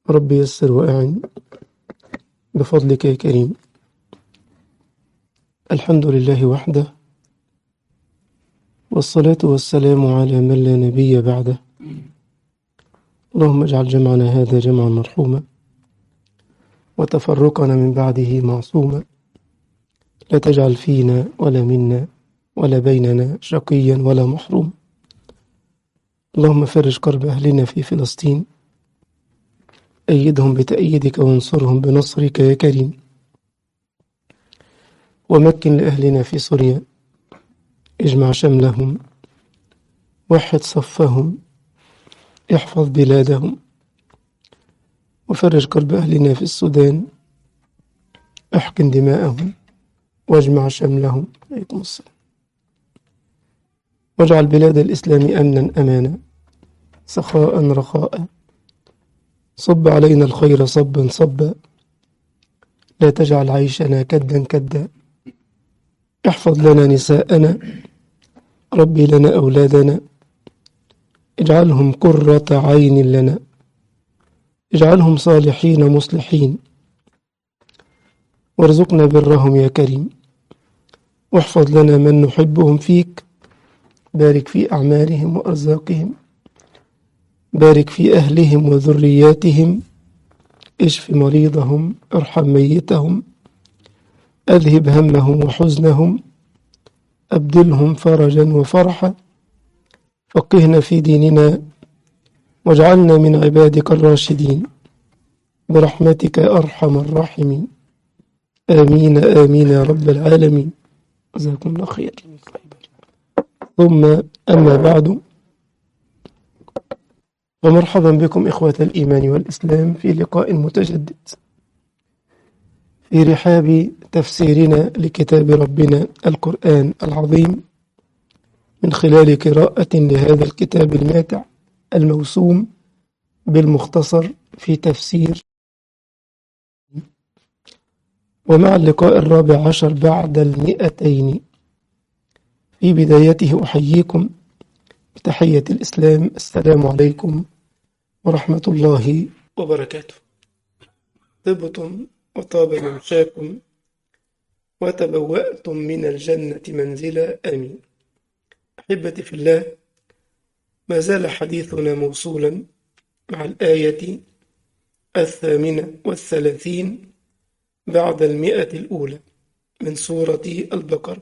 رب يسر وأعن بفضلك يا كريم الحمد لله وحده والصلاة والسلام على من لا نبي بعده اللهم اجعل جمعنا هذا جمعا مرحوما وتفرقنا من بعده معصوما لا تجعل فينا ولا منا ولا بيننا شقيا ولا محروم اللهم فرج كرب أهلنا في فلسطين أيدهم بتأييدك وانصرهم بنصرك يا كريم ومكن لأهلنا في سوريا اجمع شملهم وحد صفهم احفظ بلادهم وفرج كرب أهلنا في السودان احقن دماءهم واجمع شملهم عليكم السلام واجعل بلاد الإسلام أمنا أمانا سخاء رخاء صب علينا الخير صبا صبا لا تجعل عيشنا كدا كدا احفظ لنا نساءنا ربي لنا أولادنا اجعلهم قرة عين لنا اجعلهم صالحين مصلحين وارزقنا برهم يا كريم واحفظ لنا من نحبهم فيك بارك في أعمالهم وأرزاقهم بارك في أهلهم وذرياتهم اشف مريضهم ارحم ميتهم أذهب همهم وحزنهم أبدلهم فرجا وفرحا فقهنا في ديننا واجعلنا من عبادك الراشدين برحمتك يا أرحم الراحمين آمين آمين يا رب العالمين جزاكم الله خير ثم أما بعد ومرحبا بكم إخوة الإيمان والإسلام في لقاء متجدد في رحاب تفسيرنا لكتاب ربنا القرآن العظيم من خلال قراءة لهذا الكتاب الماتع الموسوم بالمختصر في تفسير ومع اللقاء الرابع عشر بعد المئتين في بدايته أحييكم بتحية الإسلام السلام عليكم ورحمة الله وبركاته طبتم وطاب ممشاكم وتبوأتم من الجنة منزلا آمين أحبتي في الله ما زال حديثنا موصولا مع الآية الثامنة والثلاثين بعد المئة الأولى من سورة البقرة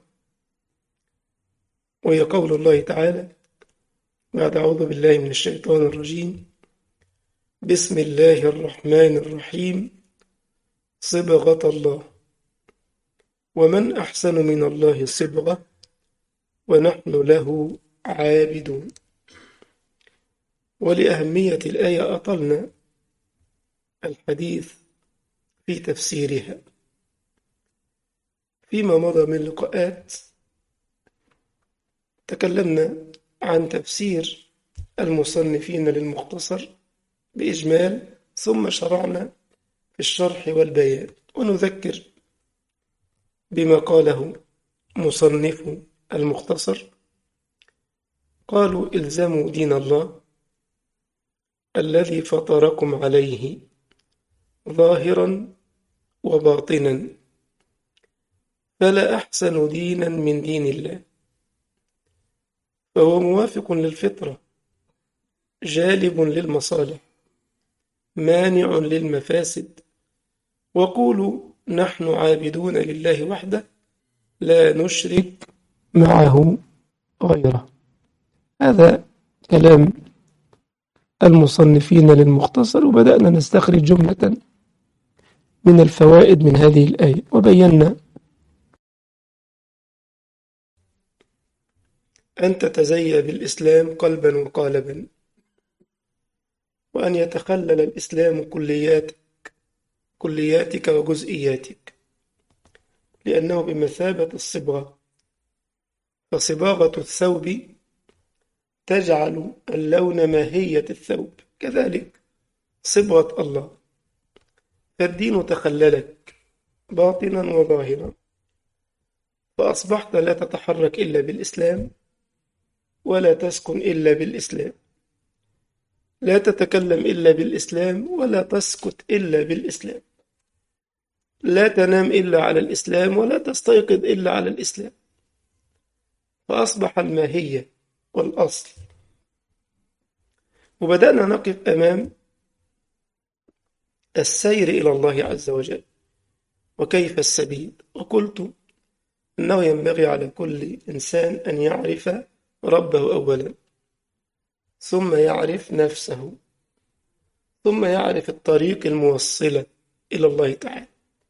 وهي قول الله تعالى بعد أعوذ بالله من الشيطان الرجيم بسم الله الرحمن الرحيم صبغة الله ومن أحسن من الله صبغة ونحن له عابدون ولأهمية الآية أطلنا الحديث في تفسيرها فيما مضى من لقاءات تكلمنا عن تفسير المصنفين للمختصر بإجمال ثم شرعنا في الشرح والبيان ونذكر بما قاله مصنف المختصر قالوا الزموا دين الله الذي فطركم عليه ظاهرا وباطنا فلا أحسن دينا من دين الله فهو موافق للفطرة جالب للمصالح مانع للمفاسد وقولوا نحن عابدون لله وحده لا نشرك معه غيره هذا كلام المصنفين للمختصر وبدأنا نستخرج جملة من الفوائد من هذه الآية وبينا أن تتزيى بالإسلام قلبا وقالبا وأن يتخلل الإسلام كلياتك كلياتك وجزئياتك لأنه بمثابة الصبغة فصباغة الثوب تجعل اللون ماهية الثوب كذلك صبغة الله فالدين تخللك باطنا وظاهرا فأصبحت لا تتحرك إلا بالإسلام ولا تسكن إلا بالإسلام لا تتكلم إلا بالإسلام ولا تسكت إلا بالإسلام لا تنام إلا على الإسلام ولا تستيقظ إلا على الإسلام فأصبح الماهية والأصل وبدأنا نقف أمام السير إلى الله عز وجل وكيف السبيل وقلت إنه ينبغي على كل إنسان أن يعرف ربه أولا ثم يعرف نفسه ثم يعرف الطريق الموصلة إلى الله تعالى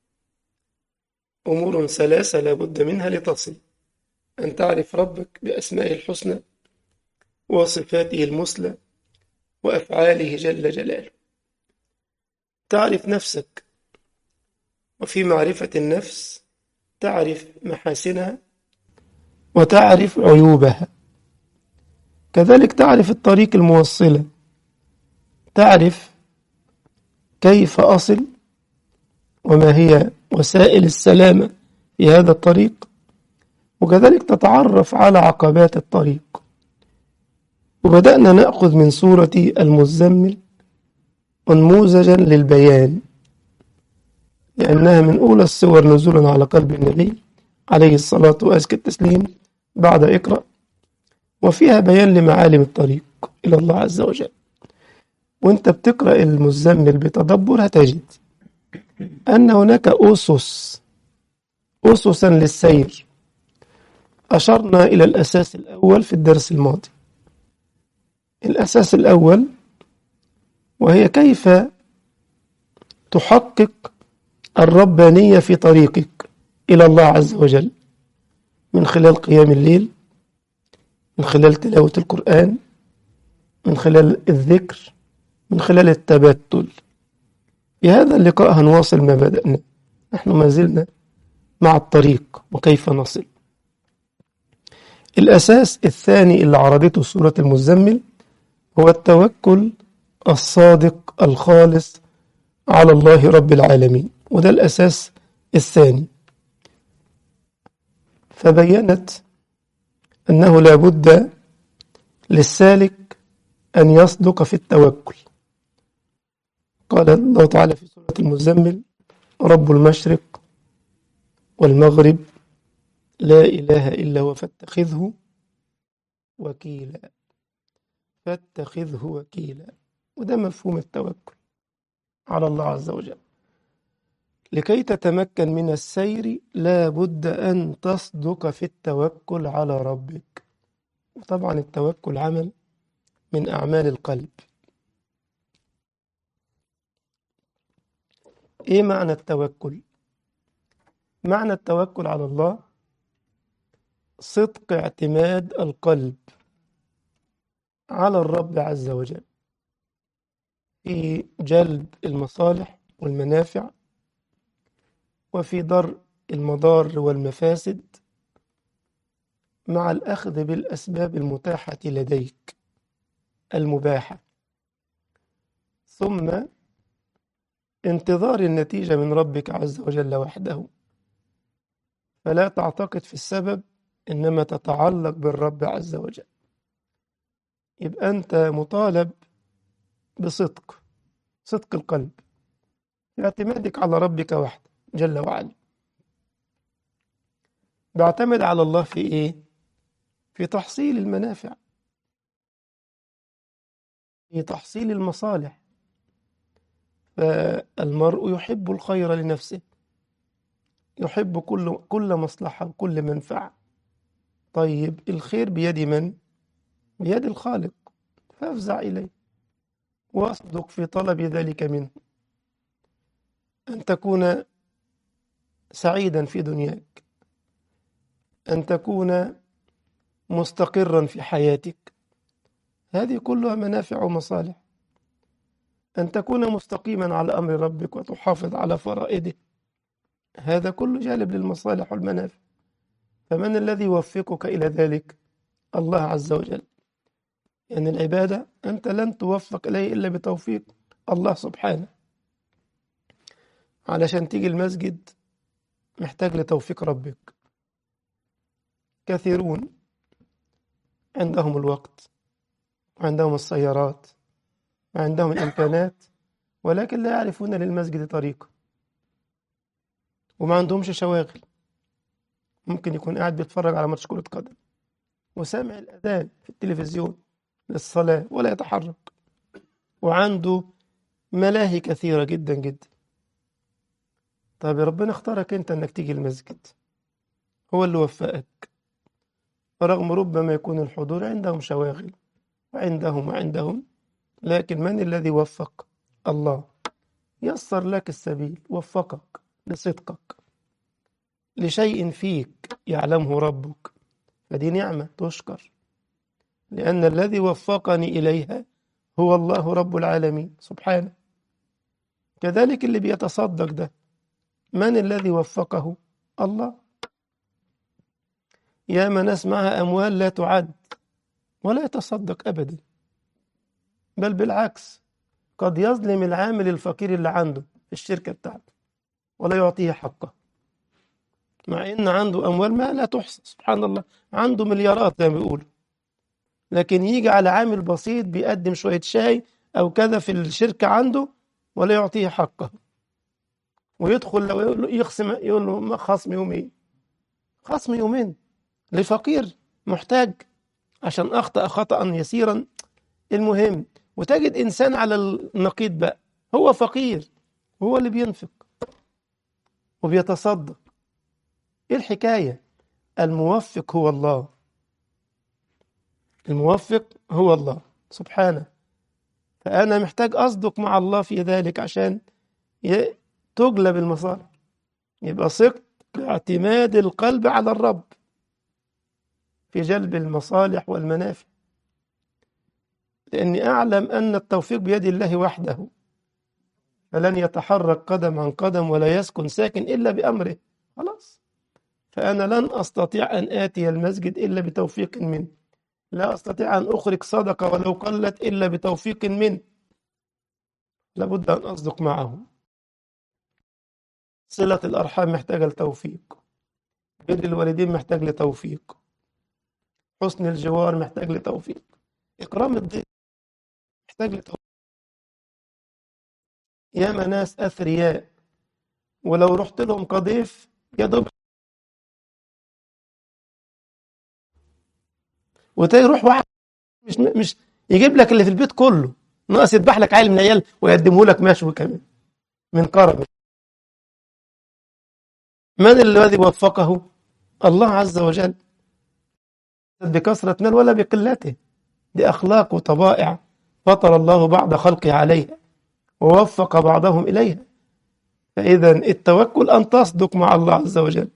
أمور ثلاثة لا بد منها لتصل أن تعرف ربك بأسمائه الحسنى وصفاته المثلى وأفعاله جل جلاله تعرف نفسك وفي معرفة النفس تعرف محاسنها وتعرف عيوبها كذلك تعرف الطريق الموصلة تعرف كيف أصل وما هي وسائل السلامة في هذا الطريق وكذلك تتعرف على عقبات الطريق وبدأنا نأخذ من سورة المزمل نموذجا للبيان لأنها من أولى السور نزولا على قلب النبي عليه الصلاة وأزكى التسليم بعد اقرأ وفيها بيان لمعالم الطريق إلى الله عز وجل وانت بتقرأ المزمل بتدبر هتجد أن هناك أسس أسسا للسير أشرنا إلى الأساس الأول في الدرس الماضي الأساس الأول وهي كيف تحقق الربانية في طريقك إلى الله عز وجل من خلال قيام الليل من خلال تلاوة القرآن من خلال الذكر من خلال التبتل في هذا اللقاء هنواصل ما بدأنا نحن ما زلنا مع الطريق وكيف نصل الأساس الثاني اللي عرضته سورة المزمل هو التوكل الصادق الخالص على الله رب العالمين وده الأساس الثاني فبينت أنه لا بد للسالك أن يصدق في التوكل قال الله تعالى في سورة المزمل رب المشرق والمغرب لا إله إلا هو فاتخذه وكيلا فاتخذه وكيلا وده مفهوم التوكل على الله عز وجل لكي تتمكن من السير لا بد أن تصدق في التوكل على ربك وطبعا التوكل عمل من أعمال القلب إيه معنى التوكل؟ معنى التوكل على الله صدق اعتماد القلب على الرب عز وجل في جلب المصالح والمنافع وفي درء المضار والمفاسد مع الأخذ بالأسباب المتاحة لديك المباحة ثم انتظار النتيجة من ربك عز وجل وحده فلا تعتقد في السبب إنما تتعلق بالرب عز وجل يبقى أنت مطالب بصدق صدق القلب في اعتمادك على ربك وحده جل وعلا بعتمد على الله في إيه؟ في تحصيل المنافع في تحصيل المصالح فالمرء يحب الخير لنفسه يحب كل كل مصلحة وكل منفعة طيب الخير بيد من؟ بيد الخالق فافزع إليه واصدق في طلب ذلك منه أن تكون سعيدا في دنياك أن تكون مستقرا في حياتك هذه كلها منافع ومصالح أن تكون مستقيما على أمر ربك وتحافظ على فرائده هذا كله جالب للمصالح والمنافع فمن الذي يوفقك إلى ذلك الله عز وجل يعني العبادة أنت لن توفق إليه إلا بتوفيق الله سبحانه علشان تيجي المسجد محتاج لتوفيق ربك كثيرون عندهم الوقت وعندهم السيارات وعندهم الإمكانات ولكن لا يعرفون للمسجد طريقة وما عندهمش شواغل ممكن يكون قاعد بيتفرج على ماتش كرة قدم وسامع الأذان في التلفزيون للصلاة ولا يتحرك وعنده ملاهي كثيرة جدا جدا طيب يا ربنا اختارك انت انك تيجي المسجد هو اللي وفقك رغم ربما يكون الحضور عندهم شواغل وعندهم وعندهم لكن من الذي وفق الله يسر لك السبيل وفقك لصدقك لشيء فيك يعلمه ربك فدي نعمة تشكر لأن الذي وفقني إليها هو الله رب العالمين سبحانه كذلك اللي بيتصدق ده من الذي وفقه الله يا من نسمعها أموال لا تعد ولا يتصدق أبدا بل بالعكس قد يظلم العامل الفقير اللي عنده في الشركة بتاعته ولا يعطيه حقه مع إن عنده أموال ما لا تحصى سبحان الله عنده مليارات زي ما بيقولوا لكن يجي على عامل بسيط بيقدم شوية شاي أو كذا في الشركة عنده ولا يعطيه حقه ويدخل لو يقول له يخصم يقول له ما خصم يومين خصم يومين لفقير محتاج عشان أخطأ خطأ يسيرا المهم وتجد إنسان على النقيض بقى هو فقير وهو اللي بينفق وبيتصدق إيه الحكاية الموفق هو الله الموفق هو الله سبحانه فأنا محتاج أصدق مع الله في ذلك عشان تجلب المصالح يبقى صدق اعتماد القلب على الرب في جلب المصالح والمنافع لأني أعلم أن التوفيق بيد الله وحده فلن يتحرك قدم عن قدم ولا يسكن ساكن إلا بأمره خلاص فأنا لن أستطيع أن آتي المسجد إلا بتوفيق منه لا أستطيع أن أخرج صدقة ولو قلت إلا بتوفيق منه لابد أن أصدق معه صلة الأرحام محتاجة لتوفيق بر الوالدين محتاج لتوفيق حسن الجوار محتاج لتوفيق إكرام الضيف محتاج لتوفيق ياما ناس أثرياء ولو رحت لهم كضيف يا دوب وتروح واحد مش مش يجيب لك اللي في البيت كله ناقص يذبح لك عيل من العيال ويقدمه لك مشوي كمان من كرم من الذي وفقه الله عز وجل بكثرة مال ولا بقلته دي أخلاق وطبائع فطر الله بعض خلقه عليها ووفق بعضهم إليها فإذا التوكل أن تصدق مع الله عز وجل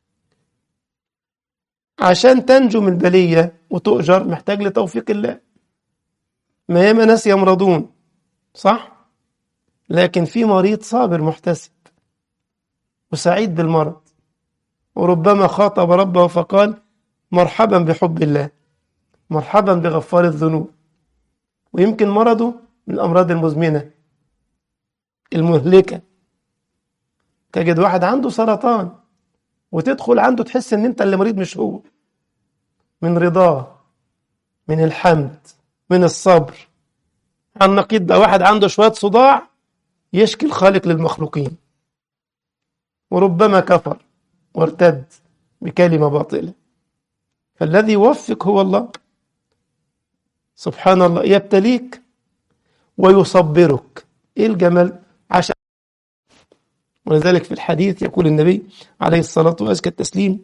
عشان تنجو من البلية وتؤجر محتاج لتوفيق الله ما ياما ناس يمرضون صح لكن في مريض صابر محتسب وسعيد بالمرض وربما خاطب ربه فقال مرحبا بحب الله مرحبا بغفار الذنوب ويمكن مرضه من الأمراض المزمنة المهلكة تجد واحد عنده سرطان وتدخل عنده تحس ان انت اللي مريض مش هو من رضاه من الحمد من الصبر عن نقيض ده واحد عنده شوية صداع يشكي الخالق للمخلوقين وربما كفر وارتد بكلمة باطلة فالذي يوفق هو الله سبحان الله يبتليك ويصبرك ايه الجمال عشان ولذلك في الحديث يقول النبي عليه الصلاة وأزكى التسليم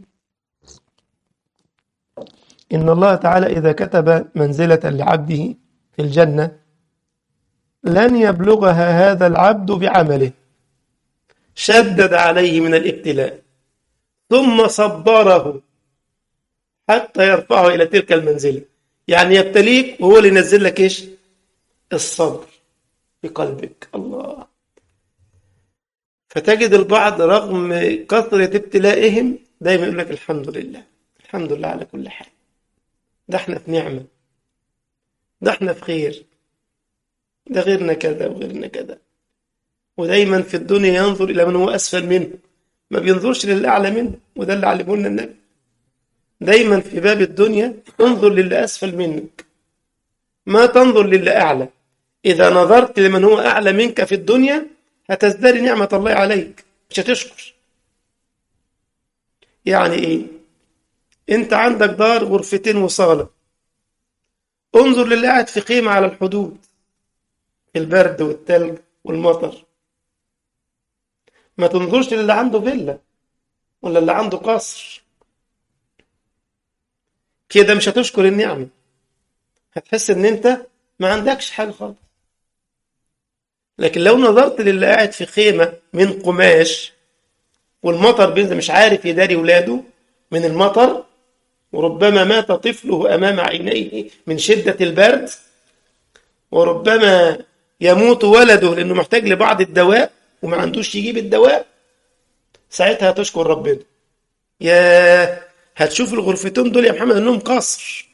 إن الله تعالى إذا كتب منزلة لعبده في الجنة لن يبلغها هذا العبد بعمله شدد عليه من الابتلاء ثم صبره حتى يرفعه إلى تلك المنزلة يعني يبتليك وهو اللي ينزل لك إيش الصبر في قلبك الله فتجد البعض رغم كثرة ابتلائهم دايما يقول لك الحمد لله الحمد لله على كل حال ده احنا في نعمة ده احنا في خير ده غيرنا كذا وغيرنا كذا ودايما في الدنيا ينظر إلى من هو أسفل منه ما بينظرش للأعلى منه وده اللي علمه لنا النبي دايما في باب الدنيا انظر للي أسفل منك ما تنظر للي أعلى إذا نظرت لمن هو أعلى منك في الدنيا هتزدري نعمة الله عليك مش هتشكر يعني إيه أنت عندك دار غرفتين وصالة انظر للي قاعد في خيمة على الحدود البرد والتلج والمطر ما تنظرش للي عنده فيلا ولا اللي عنده قصر كده مش هتشكر النعمة هتحس ان انت ما عندكش حاجة خالص لكن لو نظرت للي قاعد في خيمة من قماش والمطر بينزل مش عارف يداري ولاده من المطر وربما مات طفله أمام عينيه من شدة البرد وربما يموت ولده لأنه محتاج لبعض الدواء وما عندوش يجيب الدواء ساعتها تشكر ربنا يا هتشوف الغرفتين دول يا محمد انهم قصر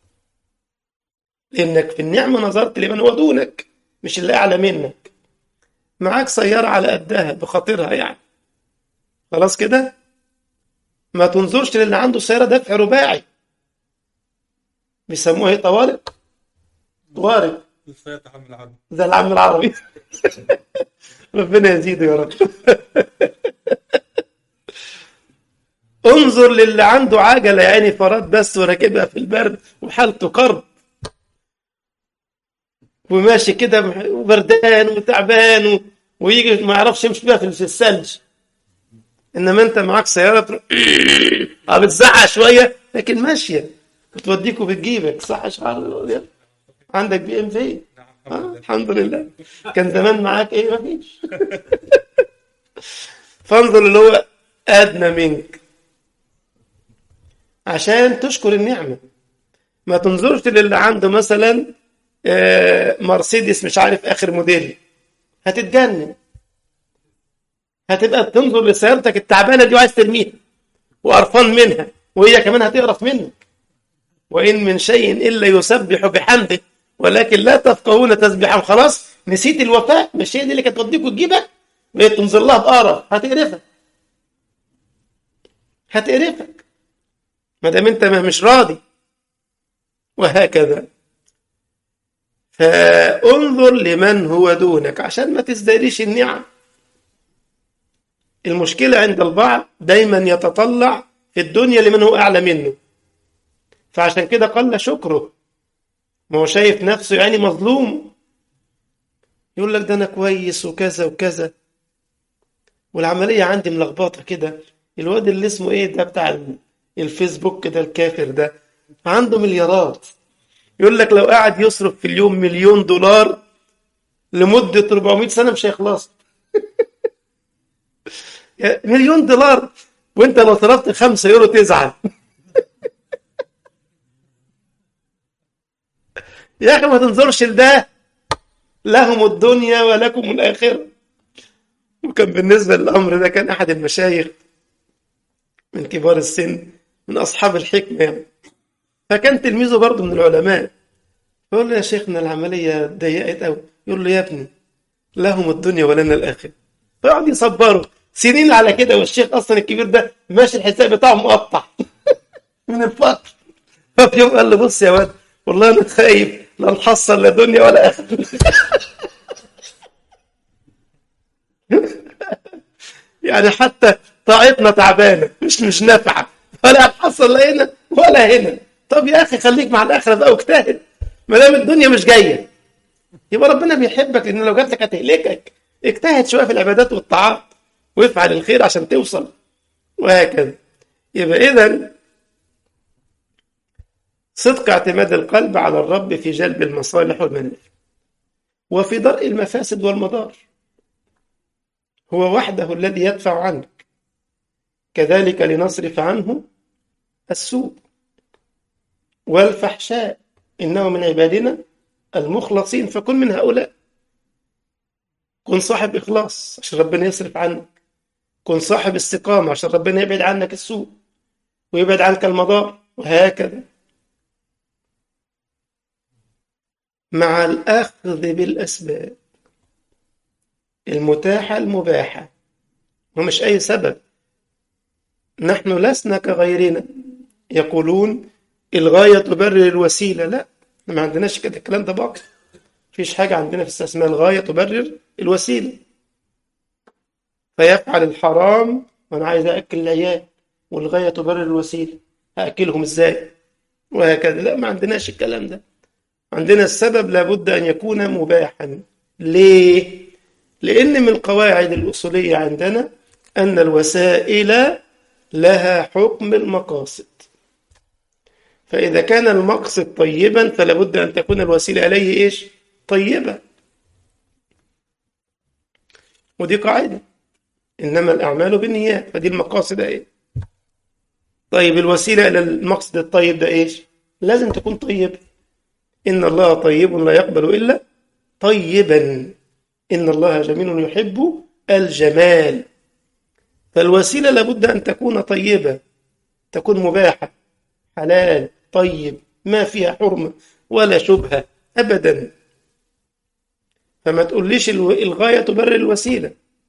لانك في النعمه نظرت لمن هو دونك مش اللي اعلى منك معاك سياره على قدها بخاطرها يعني خلاص كده ما تنظرش للي عنده سياره دفع رباعي بيسموها ايه طوارق طوارق ده العم العربي ربنا يزيده يا رب انظر للي عنده عجلة يعني فراد بس وراكبها في البرد وحالته كرب وماشي كده وبردان وتعبان و... ويجي ما يعرفش يمشي بيها في الثلج انما انت معاك سياره اه بتزعق شويه لكن ماشيه بتوديك وبتجيبك صح شعر عندك بي ام في آه الحمد لله كان زمان معاك ايه مفيش فانظر اللي هو ادنى منك عشان تشكر النعمة ما تنظرش للي عنده مثلا مرسيدس مش عارف آخر موديل هتتجنن هتبقى بتنظر لسيارتك التعبانة دي وعايز ترميها وقرفان منها وهي كمان هتقرف منك وإن من شيء إلا يسبح بحمده ولكن لا تفقهون تسبيحهم خلاص نسيت الوفاء مش هي دي اللي كانت توديك وتجيبك بقيت تنظر لها بقرف هتقرفك هتقرفك ما دام انت مش راضي وهكذا فانظر لمن هو دونك عشان ما تزدريش النعم المشكلة عند البعض دايما يتطلع في الدنيا لمن هو أعلى منه فعشان كده قل شكره ما هو شايف نفسه يعني مظلوم يقول لك ده أنا كويس وكذا وكذا والعملية عندي ملخبطة كده الواد اللي اسمه ايه ده بتاع الفيسبوك ده الكافر ده عنده مليارات يقول لك لو قاعد يصرف في اليوم مليون دولار لمدة 400 سنة مش هيخلص مليون دولار وانت لو صرفت 5 يورو تزعل يا اخي ما تنظرش لده لهم الدنيا ولكم الآخرة وكان بالنسبة للأمر ده كان أحد المشايخ من كبار السن من أصحاب الحكمة يعني. فكان تلميذه برضه من العلماء يقول له يا شيخنا العملية ضيقت أوي يقول له يا ابني لهم الدنيا ولنا الآخرة فيقعد يصبروا سنين على كده والشيخ أصلا الكبير ده ماشي الحساب بتاعه مقطع من الفقر ففي يوم قال له بص يا واد والله أنا خايف لا نحصل لا دنيا ولا آخرة يعني حتى طاقتنا تعبانه مش مش نافعه ولا هتحصل لا هنا ولا هنا طب يا اخي خليك مع الاخره بقى واجتهد ما دام الدنيا مش جايه يبقى ربنا بيحبك لان لو جات لك هتهلكك اجتهد شويه في العبادات والطاعات وافعل الخير عشان توصل وهكذا يبقى اذا صدق اعتماد القلب على الرب في جلب المصالح والمنافع وفي درء المفاسد والمضار هو وحده الذي يدفع عنك كذلك لنصرف عنه السوء والفحشاء إنه من عبادنا المخلصين فكن من هؤلاء كن صاحب إخلاص عشان ربنا يصرف عنك كن صاحب استقامة عشان ربنا يبعد عنك السوء ويبعد عنك المضار وهكذا مع الأخذ بالأسباب المتاحة المباحة ومش أي سبب نحن لسنا كغيرنا يقولون الغاية تبرر الوسيلة لا ما عندناش كده الكلام ده باطل مفيش حاجة عندنا في استثمار الغاية تبرر الوسيلة فيفعل الحرام وأنا عايز أكل العيال والغاية تبرر الوسيلة هأكلهم إزاي وهكذا لا ما عندناش الكلام ده عندنا السبب لابد أن يكون مباحا ليه؟ لأن من القواعد الأصولية عندنا أن الوسائل لها حكم المقاصد فإذا كان المقصد طيبا فلا بد أن تكون الوسيلة إليه إيش؟ طيبة ودي قاعدة إنما الأعمال بالنيات فدي المقاصد إيه؟ طيب الوسيلة إلى المقصد الطيب ده إيش؟ لازم تكون طيبة إن الله طيب لا يقبل إلا طيبا إن الله جميل يحب الجمال فالوسيلة لابد أن تكون طيبة تكون مباحة حلال طيب ما فيها حرمة ولا شبهة أبدا فما تقوليش الغاية تبرر الوسيلة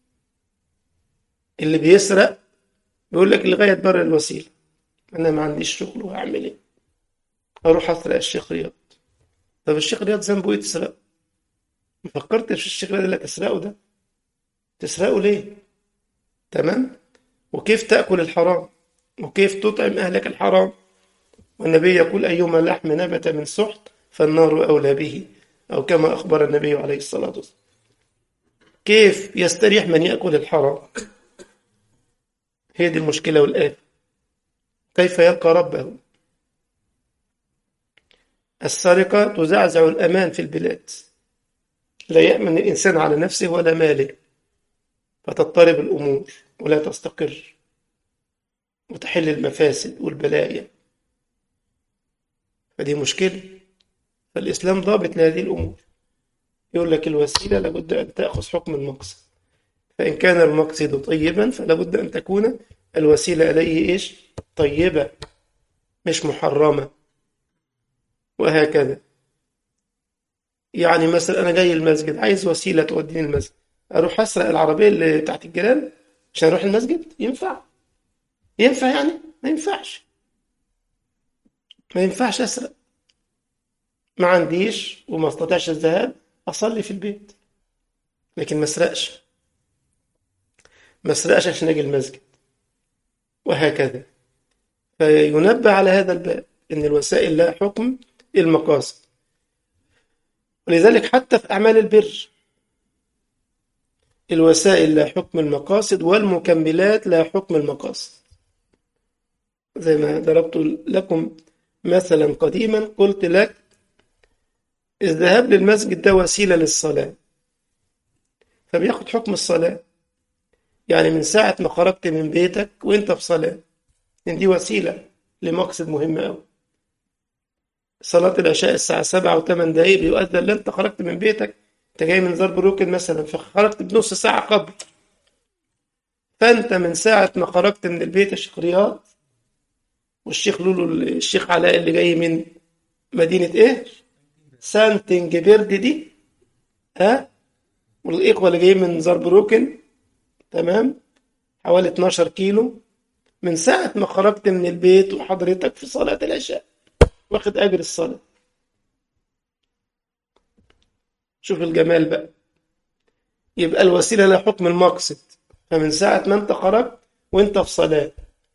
اللي بيسرق بيقول لك الغاية تبرر الوسيلة أنا ما عنديش شغل وهعمل إيه أروح أسرق الشيخ رياض طب الشيخ رياض ذنبه إيه تسرقه ما فكرتش في الشيخ رياض اللي تسرقه ده تسرقه ليه تمام وكيف تأكل الحرام وكيف تطعم أهلك الحرام والنبي يقول أيما لحم نبت من سحت فالنار أولى به أو كما أخبر النبي عليه الصلاة والسلام كيف يستريح من يأكل الحرام هي دي المشكلة والآن كيف يلقى ربه السرقة تزعزع الأمان في البلاد لا يأمن الإنسان على نفسه ولا ماله فتضطرب الأمور ولا تستقر وتحل المفاسد والبلايا فدي مشكلة فالإسلام ضابط لهذه الأمور يقول لك الوسيلة لابد أن تأخذ حكم المقصد فإن كان المقصد طيبا فلا بد أن تكون الوسيلة إليه إيش طيبة مش محرمة وهكذا يعني مثلا أنا جاي المسجد عايز وسيلة توديني المسجد أروح أسرق العربية اللي بتاعت الجيران عشان أروح المسجد ينفع ينفع يعني ما ينفعش ما ينفعش أسرق ما عنديش وما استطيعش الذهاب أصلي في البيت لكن ما اسرقش ما اسرقش عشان أجي المسجد وهكذا فينبه على هذا الباب إن الوسائل لها حكم المقاصد ولذلك حتى في أعمال البر الوسائل لا حكم المقاصد والمكملات لا حكم المقاصد زي ما ضربت لكم مثلا قديما قلت لك الذهاب للمسجد ده وسيلة للصلاة فبياخد حكم الصلاة يعني من ساعة ما خرجت من بيتك وانت في صلاة إن دي وسيلة لمقصد مهم أوي صلاة العشاء الساعة سبعة وثمان دقايق بيؤذن انت خرجت من بيتك انت جاي من ضرب روكن مثلا فخرجت بنص ساعة قبل فانت من ساعة ما خرجت من البيت يا شيخ رياض والشيخ لولو الشيخ علاء اللي جاي من مدينة ايه سانتنج بيرد دي ها والإخوة اللي جايين من زربروكن تمام حوالي 12 كيلو من ساعة ما خرجت من البيت وحضرتك في صلاة العشاء واخد أجر الصلاة شوف الجمال بقى يبقى الوسيلة لها حكم المقصد فمن ساعة ما انت خرجت وانت في صلاة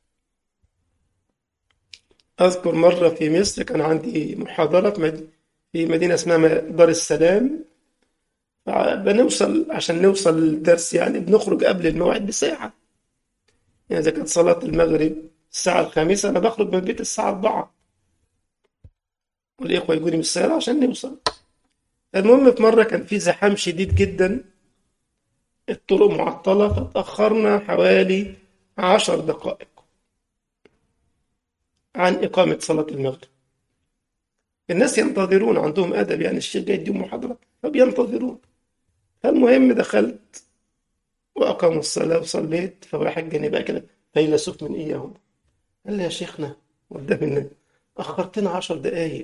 أذكر مرة في مصر كان عندي محاضرة في مدينة اسمها دار السلام بنوصل عشان نوصل للدرس يعني بنخرج قبل الموعد بساعة يعني إذا كانت صلاة المغرب الساعة الخامسة أنا بخرج من البيت الساعة أربعة والإخوة يجوني من السيارة عشان نوصل المهم في مرة كان في زحام شديد جدا الطرق معطلة فتأخرنا حوالي عشر دقائق عن إقامة صلاة المغرب الناس ينتظرون عندهم أدب يعني الشيخ جاي يديهم محاضرة فبينتظرون فالمهم دخلت وأقاموا الصلاة وصليت فواحد جاني بقى كده فيلسوف من إياهم قال لي يا شيخنا قدام الناس أخرتنا عشر دقايق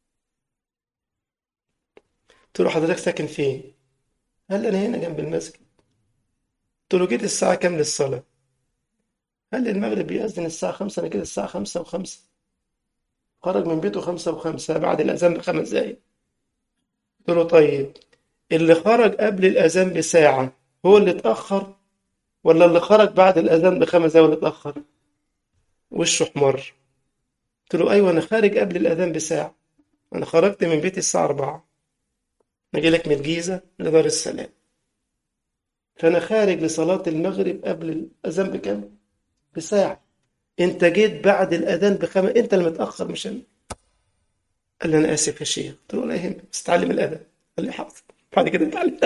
قلت له حضرتك ساكن فين؟ قال لي أنا هنا جنب المسجد قلت له جيت الساعة كام للصلاة؟ قال لي المغرب بيأذن الساعة خمسة أنا كده الساعة خمسة وخمسة خرج من بيته خمسة وخمسة بعد الأذان بخمس دقايق قلت له طيب اللي خرج قبل الأذان بساعة هو اللي اتأخر ولا اللي خرج بعد الأذان بخمس دقايق اللي اتأخر وشه احمر قلت له أيوة أنا خارج قبل الأذان بساعة أنا خرجت من بيتي الساعة أربعة أنا جاي لك من الجيزة لدار السلام فأنا خارج لصلاة المغرب قبل الأذان بكام؟ بساعة أنت جيت بعد الأذان بخمس أنت اللي متأخر مش أنا قال لي أنا آسف يا شيخ قلت له لا يهمك بس اتعلم الأذان قال لي حاضر بعد كده اتعلم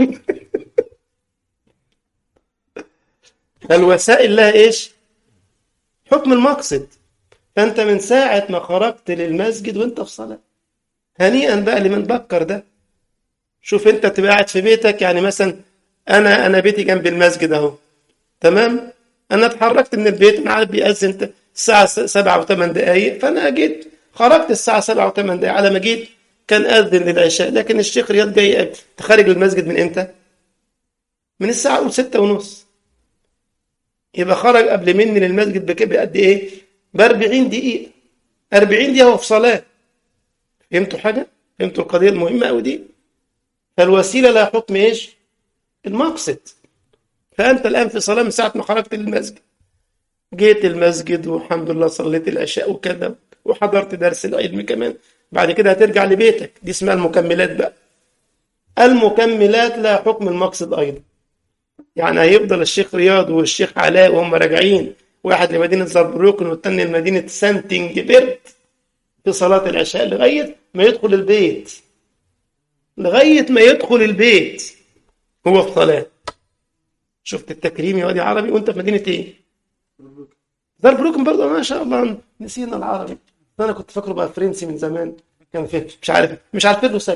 فالوسائل لها إيش؟ حكم المقصد فأنت من ساعة ما خرجت للمسجد وأنت في صلاة هنيئا بقى لمن بكر ده شوف أنت تبقى قاعد في بيتك يعني مثلا أنا أنا بيتي جنب المسجد أهو تمام أنا اتحركت من البيت أنا عارف بيأذن الساعة سبعة وثمان دقايق فأنا جيت خرجت الساعة سبعة وثمان دقايق على ما جيت كان أذن للعشاء لكن الشيخ رياض جاي خارج المسجد من إمتى؟ من الساعة قول ستة ونص يبقى خرج قبل مني للمسجد بقد إيه؟ ب 40 دقيقة 40 دقيقة هو في صلاة فهمتوا حاجة؟ فهمتوا القضية المهمة أوي دي؟ فالوسيلة لها حكم إيش؟ المقصد فأنت الآن في صلاة من ساعة ما خرجت للمسجد جيت المسجد والحمد لله صليت العشاء وكذا وحضرت درس العلم كمان بعد كده هترجع لبيتك دي اسمها المكملات بقى المكملات لها حكم المقصد أيضا يعني هيفضل الشيخ رياض والشيخ علاء وهم راجعين واحد لمدينة زربروكن والتاني لمدينة سانتنجبرت في صلاة العشاء لغاية ما يدخل البيت لغاية ما يدخل البيت هو في صلاة شفت التكريم يا وادي عربي وانت في مدينة ايه؟ زربروكن برضه ما شاء الله نسينا العربي انا كنت فاكره بقى فرنسي من زمان كان في مش عارف مش عارفين له ساكن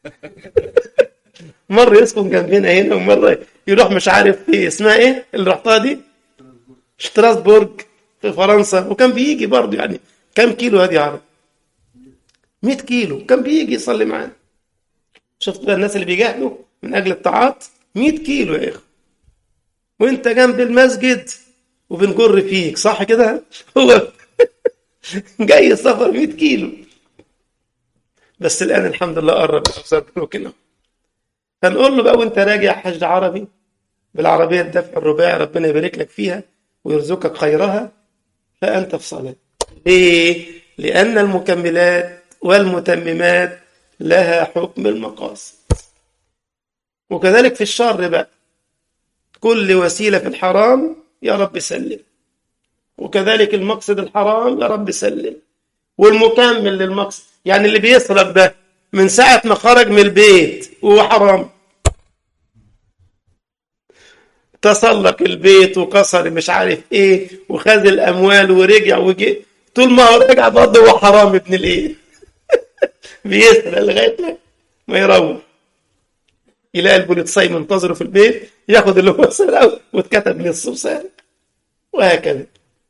مرة يسكن جنبنا هنا ومرة يروح مش عارف ايه اسمها ايه اللي رحتها دي شتراسبورج في فرنسا وكان بيجي برضه يعني كم كيلو هذه عرب 100 كيلو كان بيجي يصلي معانا شفت بقى الناس اللي بيجاهدوا من اجل الطاعات 100 كيلو يا اخي وانت جنب المسجد وبنجر فيك صح كده هو جاي سفر 100 كيلو بس الان الحمد لله قرب له كده فنقول له بقى وانت راجع حج عربي بالعربيه الدفع الرباعي ربنا يبارك لك فيها ويرزقك خيرها فانت في صلاه ليه لان المكملات والمتممات لها حكم المقاصد وكذلك في الشر بقى كل وسيله في الحرام يا رب سلم وكذلك المقصد الحرام يا رب سلم والمكمل للمقصد يعني اللي بيسرق ده من ساعة ما خرج من البيت وهو حرام تسلق البيت وكسر مش عارف ايه وخذ الاموال ورجع وجي طول ما هو رجع برضه هو حرام ابن الايه بيسرق لغايه ما يروح يلاقي البوليتساي منتظره في البيت ياخد اللي هو سرقه واتكتب نصه سارق وهكذا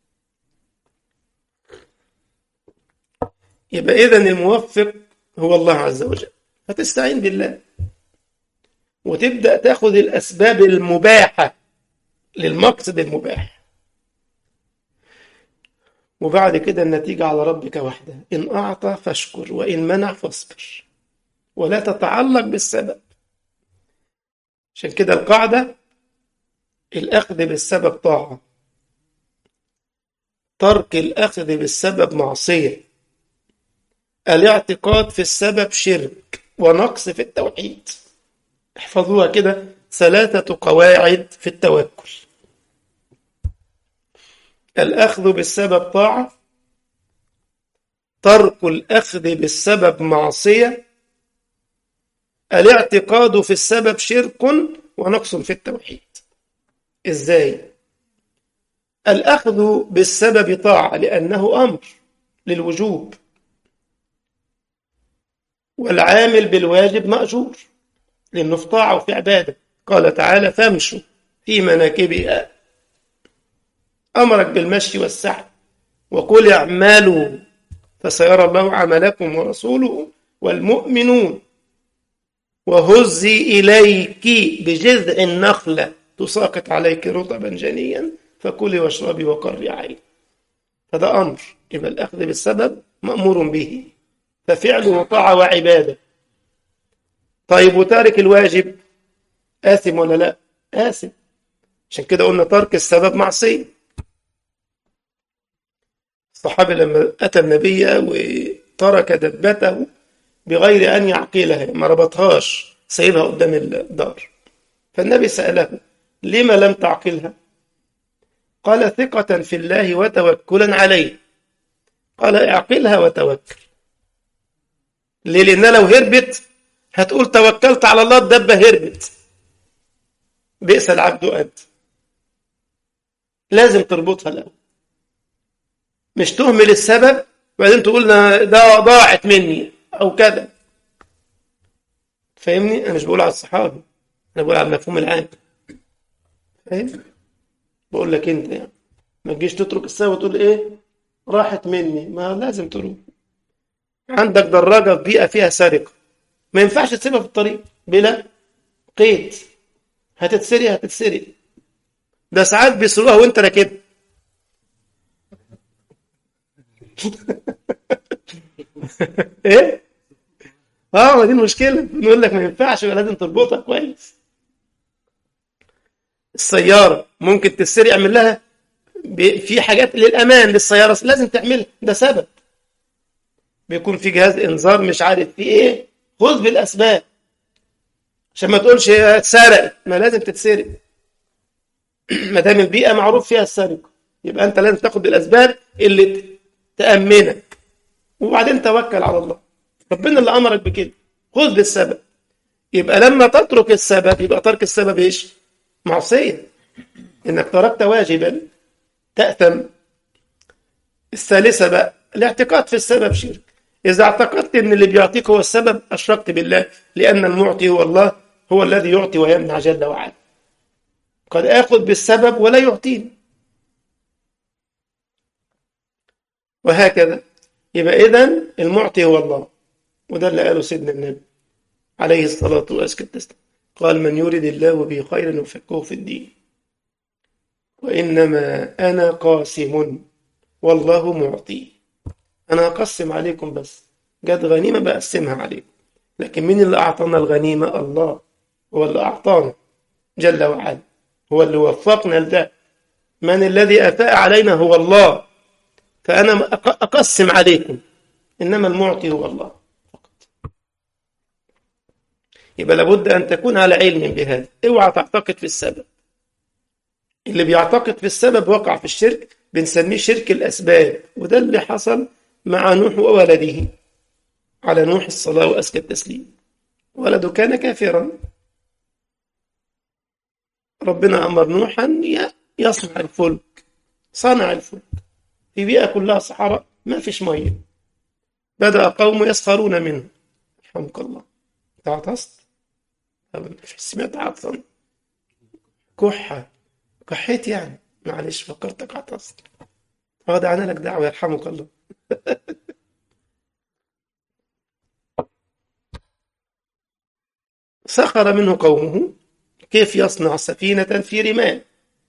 يبقى إذا الموفق هو الله عز وجل فتستعين بالله وتبدأ تاخذ الأسباب المباحة للمقصد المباح وبعد كده النتيجة على ربك وحده إن أعطى فاشكر وإن منع فاصبر ولا تتعلق بالسبب عشان كده القاعدة الأخذ بالسبب طاعة ترك الأخذ بالسبب معصية الاعتقاد في السبب شرك ونقص في التوحيد احفظوها كده ثلاثة قواعد في التوكل الأخذ بالسبب طاعة ترك الأخذ بالسبب معصية الاعتقاد في السبب شرك ونقص في التوحيد ازاي الأخذ بالسبب طاعة لأنه أمر للوجوب والعامل بالواجب مأجور لأنه في طاعة وفي عبادة قال تعالى فامشوا في مناكبها أمرك بالمشي والسعي وقل اعملوا فسيرى الله عملكم ورسوله والمؤمنون وهزي إليك بجذع النخلة تساقط عليك رطبا جنيا فكلي واشربي وقري عين هذا أمر يبقى الأخذ بالسبب مأمور به ففعله طاعة وعبادة طيب وتارك الواجب آثم ولا لا آثم عشان كده قلنا ترك السبب معصية الصحابي لما أتى النبي وترك دبته بغير أن يعقلها ما ربطهاش سايبها قدام الدار فالنبي سأله لما لم تعقلها قال ثقة في الله وتوكلا عليه قال اعقلها وتوكل ليه لأن لو هربت هتقول توكلت على الله الدبة هربت بئس العبد أنت لازم تربطها الأول مش تهمل السبب وبعدين تقول ده ضاعت مني أو كذا فاهمني أنا مش بقول على الصحابي أنا بقول على المفهوم العام فاهم بقول لك أنت يعني ما تجيش تترك السبب وتقول إيه راحت مني ما لازم تروح عندك دراجة في بيئة فيها سرقة ما ينفعش تسيبها في الطريق بلا قيد هتتسرق هتتسرق ده ساعات بيسرقوها وانت راكبها ايه اه ما دي المشكله نقول لك ما ينفعش لازم تربطها كويس السياره ممكن تتسرق اعمل لها في حاجات للامان للسياره لازم تعملها ده سبب بيكون في جهاز انذار مش عارف في ايه خذ بالاسباب عشان ما تقولش اتسرقت ما لازم تتسرق ما دام البيئه معروف فيها السرقه يبقى انت لازم تاخد بالاسباب اللي تامنك وبعدين توكل على الله ربنا اللي امرك بكده خذ بالسبب يبقى لما تترك السبب يبقى ترك السبب ايش معصيه انك تركت واجبا تاثم الثالثه بقى الاعتقاد في السبب شرك إذا اعتقدت أن اللي بيعطيك هو السبب أشركت بالله لأن المعطي هو الله هو الذي يعطي ويمنع جل وعلا قد آخذ بالسبب ولا يعطيني وهكذا يبقى إذن المعطي هو الله وده اللي قاله سيدنا النبي عليه الصلاة والسلام قال من يريد الله به خيرا يفكه في الدين وإنما أنا قاسم والله معطي أنا أقسم عليكم بس جت غنيمة بقسمها عليكم لكن مين اللي أعطانا الغنيمة الله هو اللي أعطانا جل وعلا هو اللي وفقنا لده من الذي أفاء علينا هو الله فأنا أقسم عليكم إنما المعطي هو الله فقط يبقى لابد أن تكون على علم بهذا اوعى تعتقد في السبب اللي بيعتقد في السبب وقع في الشرك بنسميه شرك الأسباب وده اللي حصل مع نوح وولده على نوح الصلاة وأزكى التسليم ولده كان كافرا ربنا أمر نوحا يصنع الفلك صنع الفلك في بيئة كلها صحراء ما فيش مية بدأ قوم يسخرون منه رحمك الله تعطست سمعت عطسا كحة كحيت يعني معلش فكرتك عطست هذا أنا لك دعوة يرحمك الله سخر منه قومه كيف يصنع سفينة في رمال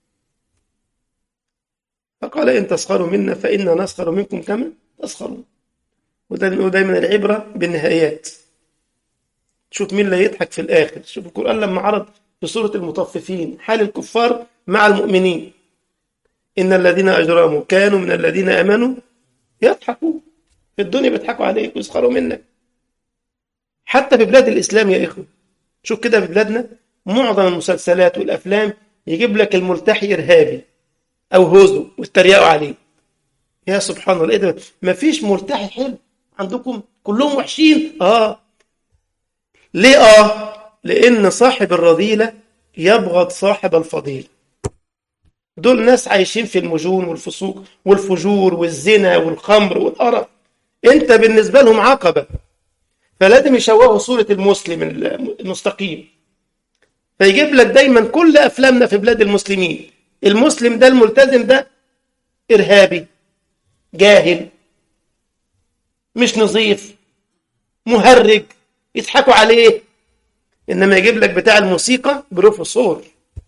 فقال إن تسخروا منا فإنا نسخر منكم كما تسخرون وده دايما العبرة بالنهايات شوف مين اللي يضحك في الآخر شوف القرآن لما عرض في سورة المطففين حال الكفار مع المؤمنين إن الذين أجرموا كانوا من الذين آمنوا يضحكوا في الدنيا بيضحكوا عليك ويسخروا منك حتى في بلاد الإسلام يا إخوة شوف كده في بلادنا معظم المسلسلات والأفلام يجيب لك الملتحي إرهابي أو هوزو ويتريقوا عليه يا سبحان الله إيه ده مفيش ملتحي حلو عندكم كلهم وحشين آه ليه آه لأن صاحب الرذيلة يبغض صاحب الفضيلة دول ناس عايشين في المجون والفسوق والفجور والزنا والخمر والقرف انت بالنسبة لهم عقبة فلازم يشوهوا صورة المسلم المستقيم فيجيب لك دايما كل أفلامنا في بلاد المسلمين المسلم ده الملتزم ده إرهابي جاهل مش نظيف مهرج يضحكوا عليه إنما يجيب لك بتاع الموسيقى بروفيسور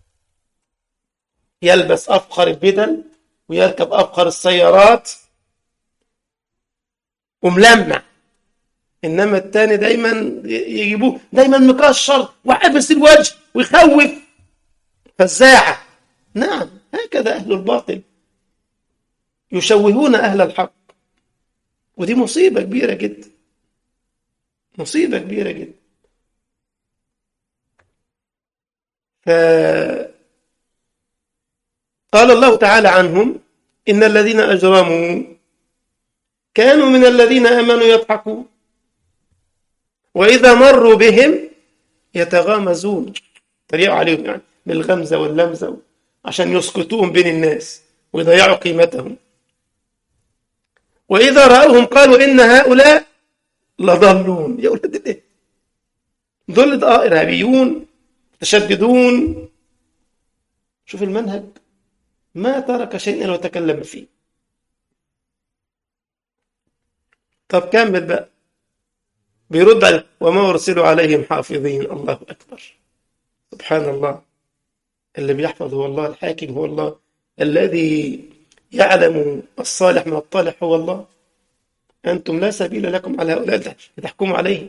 يلبس أفخر البدل ويركب أفخر السيارات وملمع إنما التاني دايما يجيبوه دايما مكشر وحابس الوجه ويخوف فزاعة نعم هكذا أهل الباطل يشوهون أهل الحق ودي مصيبة كبيرة جدا مصيبة كبيرة جدا فقال الله تعالى عنهم إن الذين أجرموا كانوا من الذين آمنوا يضحكون وإذا مروا بهم يتغامزون تريقوا عليهم يعني بالغمزة واللمزة عشان يسقطوهم بين الناس ويضيعوا قيمتهم وإذا رأوهم قالوا إن هؤلاء لضالون يا أولاد الإيه دول آه إرهابيون متشددون شوف المنهج ما ترك شيء إلا وتكلم فيه طب كمل بقى بيرد عليه وما أرسلوا عليهم حافظين الله أكبر سبحان الله اللي بيحفظ هو الله الحاكم هو الله الذي يعلم الصالح من الطالح هو الله أنتم لا سبيل لكم على هؤلاء لتحكموا عليهم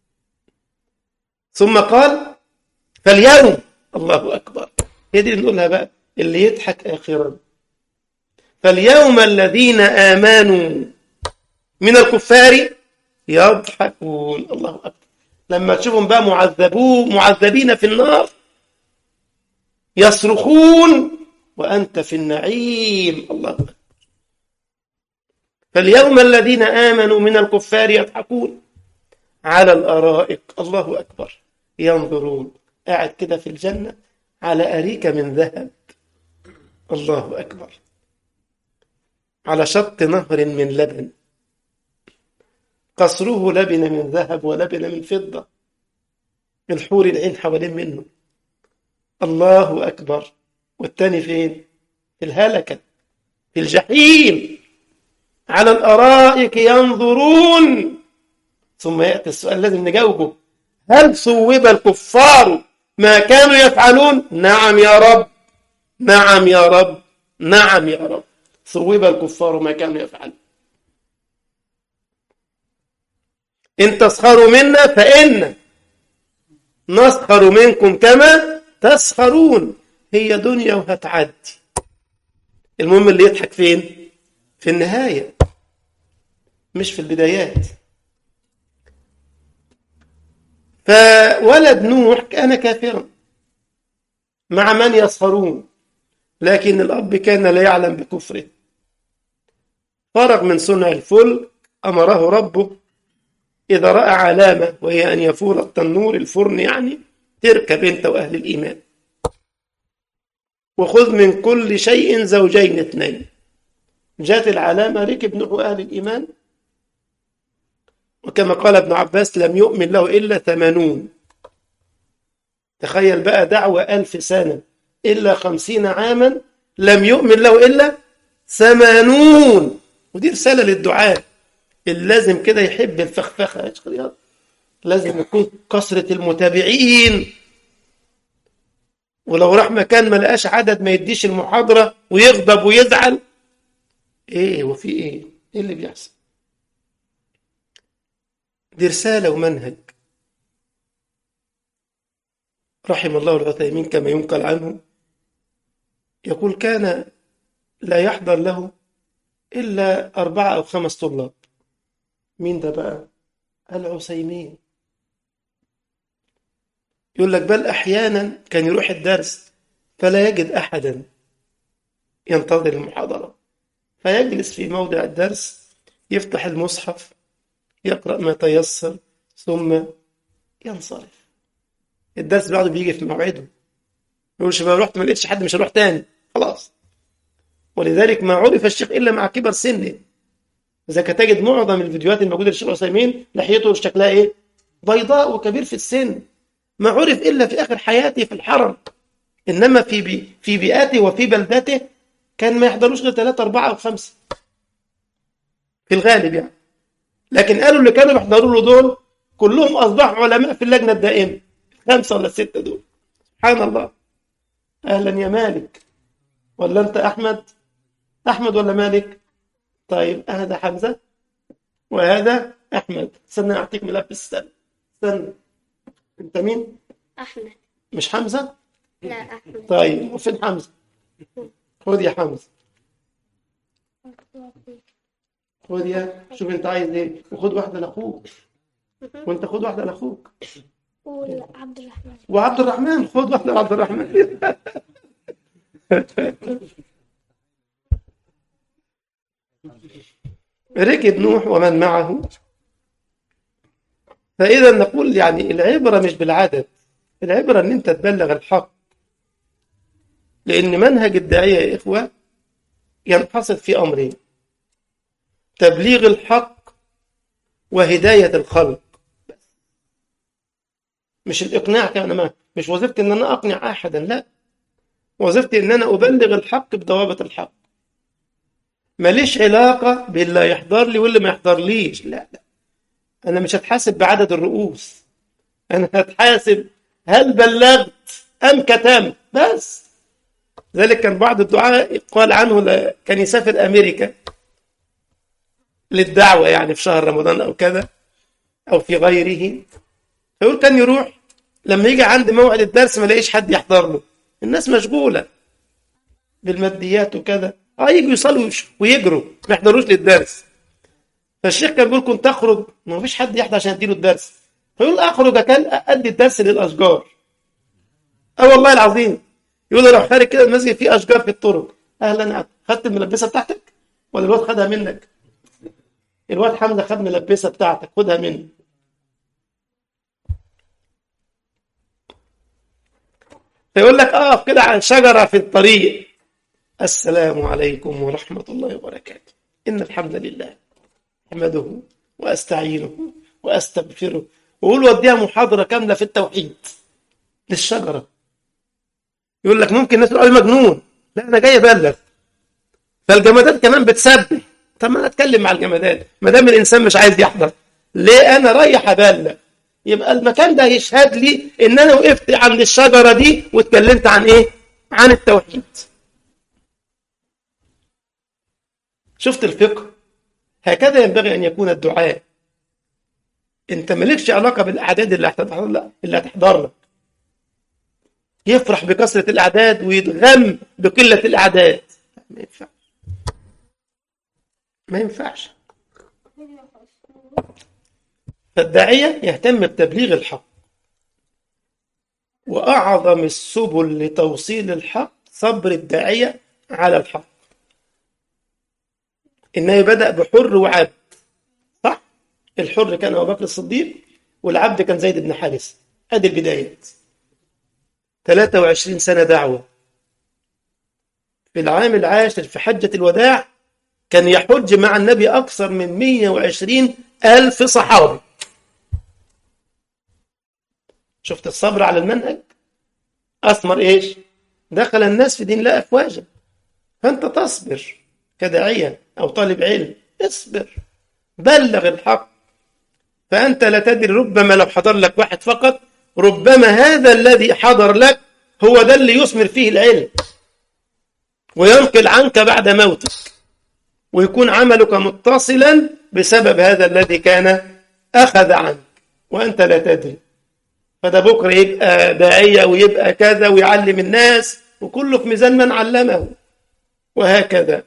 ثم قال فاليوم الله أكبر هي دي نقولها بقى اللي يضحك آخرا فاليوم الذين آمنوا من الكفار يضحكون الله أكبر لما تشوفهم بقى معذبون معذبين في النار يصرخون وأنت في النعيم الله أكبر فاليوم الذين آمنوا من الكفار يضحكون على الأرائك الله أكبر ينظرون قاعد كده في الجنة على أريكة من ذهب الله أكبر على شط نهر من لبن قصره لبن من ذهب ولبن من فضة الحور العين حوالين منه الله أكبر والتاني فين في الهلكة في الجحيم على الأرائك ينظرون ثم يأتي السؤال لازم نجاوبه هل صوب الكفار ما كانوا يفعلون نعم يا رب نعم يا رب نعم يا رب صوب الكفار ما كانوا يفعلون إن تسخروا منا فإن نسخر منكم كما تسخرون هي دنيا وهتعدي المهم اللي يضحك فين في النهاية مش في البدايات فولد نوح كان كافرا مع من يسخرون لكن الأب كان لا يعلم بكفره فرغ من صنع الفلك أمره ربه إذا رأى علامة وهي أن يفور التنور الفرن يعني تركب أنت وأهل الإيمان وخذ من كل شيء زوجين اثنين جاءت العلامة ركب نوح أهل الإيمان وكما قال ابن عباس لم يؤمن له إلا ثمانون تخيل بقى دعوة ألف سنة إلا خمسين عاما لم يؤمن له إلا ثمانون ودي رسالة للدعاء اللي لازم كده يحب الفخفخة يا شيخ رياض لازم يكون كثرة المتابعين ولو راح مكان ما لقاش عدد ما يديش المحاضرة ويغضب ويزعل ايه وفي ايه ايه اللي بيحصل دي رسالة ومنهج رحم الله العثيمين كما ينقل عنه يقول كان لا يحضر له إلا أربعة أو خمس طلاب مين ده بقى العثيمين يقول لك بل أحيانا كان يروح الدرس فلا يجد أحدا ينتظر المحاضرة فيجلس في موضع الدرس يفتح المصحف يقرأ ما تيسر ثم ينصرف الدرس بعده بيجي في موعده يقول شباب رحت ما لقيتش حد مش هروح تاني خلاص ولذلك ما عرف الشيخ إلا مع كبر سنه إذا تجد معظم الفيديوهات الموجودة للشيخ عثيمين لحيته شكلها إيه بيضاء وكبير في السن ما عرف إلا في آخر حياته في الحرم إنما في بي في بيئاته وفي بلدته كان ما يحضروش غير ثلاثة أربعة أو خمسة في الغالب يعني لكن قالوا اللي كانوا بيحضروا له دول كلهم أصبحوا علماء في اللجنة الدائمة خمسة ولا ستة دول سبحان الله أهلا يا مالك ولا أنت أحمد أحمد ولا مالك طيب هذا حمزة وهذا احمد استنى اعطيك ملبس استنى استنى انت مين أحمد مش حمزه لا أحمد طيب وفين حمزه خد يا حمزه خد يا شوف انت عايز ايه وخد واحده لاخوك وانت خد واحده لاخوك قول عبد الرحمن وعبد الرحمن خد واحده لعبد الرحمن ركب نوح ومن معه فإذا نقول يعني العبرة مش بالعدد العبرة أن أنت تبلغ الحق لأن منهج الداعية يا إخوة ينحصر في أمرين تبليغ الحق وهداية الخلق مش الإقناع كان ما مش وظيفتي أن أنا أقنع أحدا لا وظيفتي أن أنا أبلغ الحق بضوابط الحق ماليش علاقة باللي يحضر لي واللي ما يحضر ليش لا لا أنا مش هتحاسب بعدد الرؤوس أنا هتحاسب هل بلغت أم كتمت بس ذلك كان بعض الدعاء قال عنه ل- كان يسافر أمريكا للدعوة يعني في شهر رمضان أو كذا أو في غيره فيقول كان يروح لما يجي عند موعد الدرس ما لاقيش حد يحضر له الناس مشغولة بالماديات وكذا اه يجوا يصلوا ويش- ويجروا ما يحضروش للدرس فالشيخ كان بيقول كنت اخرج ما فيش حد يحضر عشان اديله الدرس فيقول اخرج كان ادي الدرس للاشجار اه والله العظيم يقول لو خارج كده المسجد فيه اشجار في الطرق اهلا خدت الملبسه بتاعتك ولا الواد خدها منك الواد حمزه خد ملبسه بتاعتك خدها مني فيقول لك اقف كده على شجره في الطريق السلام عليكم ورحمه الله وبركاته ان الحمد لله احمده واستعينه واستغفره وقول وديها محاضره كامله في التوحيد للشجره يقول لك ممكن الناس تقول أنا مجنون لا انا جاي ابلغ فالجمادات كمان بتسبح طب ما انا اتكلم مع الجمادات ما دام الانسان مش عايز يحضر ليه انا رايح ابلغ يبقى المكان ده يشهد لي ان انا وقفت عند الشجره دي واتكلمت عن ايه عن التوحيد شفت الفقه هكذا ينبغي ان يكون الدعاء انت مالكش علاقه بالاعداد اللي هتحضر لا اللي هتحضر لك يفرح بكثره الاعداد ويتغم بقله الاعداد ما ينفعش ما ينفعش فالداعية يهتم بتبليغ الحق وأعظم السبل لتوصيل الحق صبر الداعية على الحق إنه بدأ بحر وعبد صح؟ الحر كان أبو بكر الصديق والعبد كان زيد بن حارثة هذه البدايات 23 سنة دعوة في العام العاشر في حجة الوداع كان يحج مع النبي أكثر من 120 ألف صحابي شفت الصبر على المنهج أثمر إيش دخل الناس في دين الله أفواجا فأنت تصبر كداعية أو طالب علم اصبر بلغ الحق فأنت لا تدري ربما لو حضر لك واحد فقط ربما هذا الذي حضر لك هو ده اللي يثمر فيه العلم وينقل عنك بعد موتك ويكون عملك متصلا بسبب هذا الذي كان أخذ عنك وأنت لا تدري فده بكرة يبقى داعية ويبقى كذا ويعلم الناس وكله في ميزان من علمه وهكذا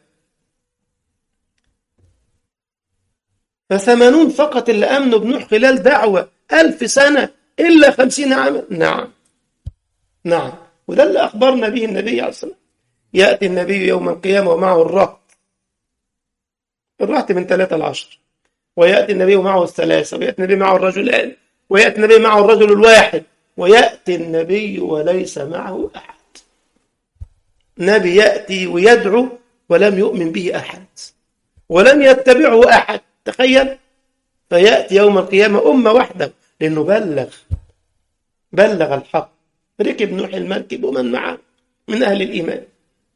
فثمانون فقط اللي أمنوا بنوح خلال دعوة ألف سنة إلا خمسين عاما نعم نعم وده اللي أخبرنا به النبي عليه الصلاة والسلام يأتي النبي يوم القيامة ومعه الرهط الرهط من ثلاثة لعشر ويأتي النبي معه الثلاثة ويأتي النبي معه الرجلان ويأتي النبي معه الرجل الواحد ويأتي النبي وليس معه أحد نبي يأتي ويدعو ولم يؤمن به أحد ولم يتبعه أحد تخيل فيأتي يوم القيامة أمة واحدة لأنه بلغ بلغ الحق ركب نوح المركب ومن معه من أهل الإيمان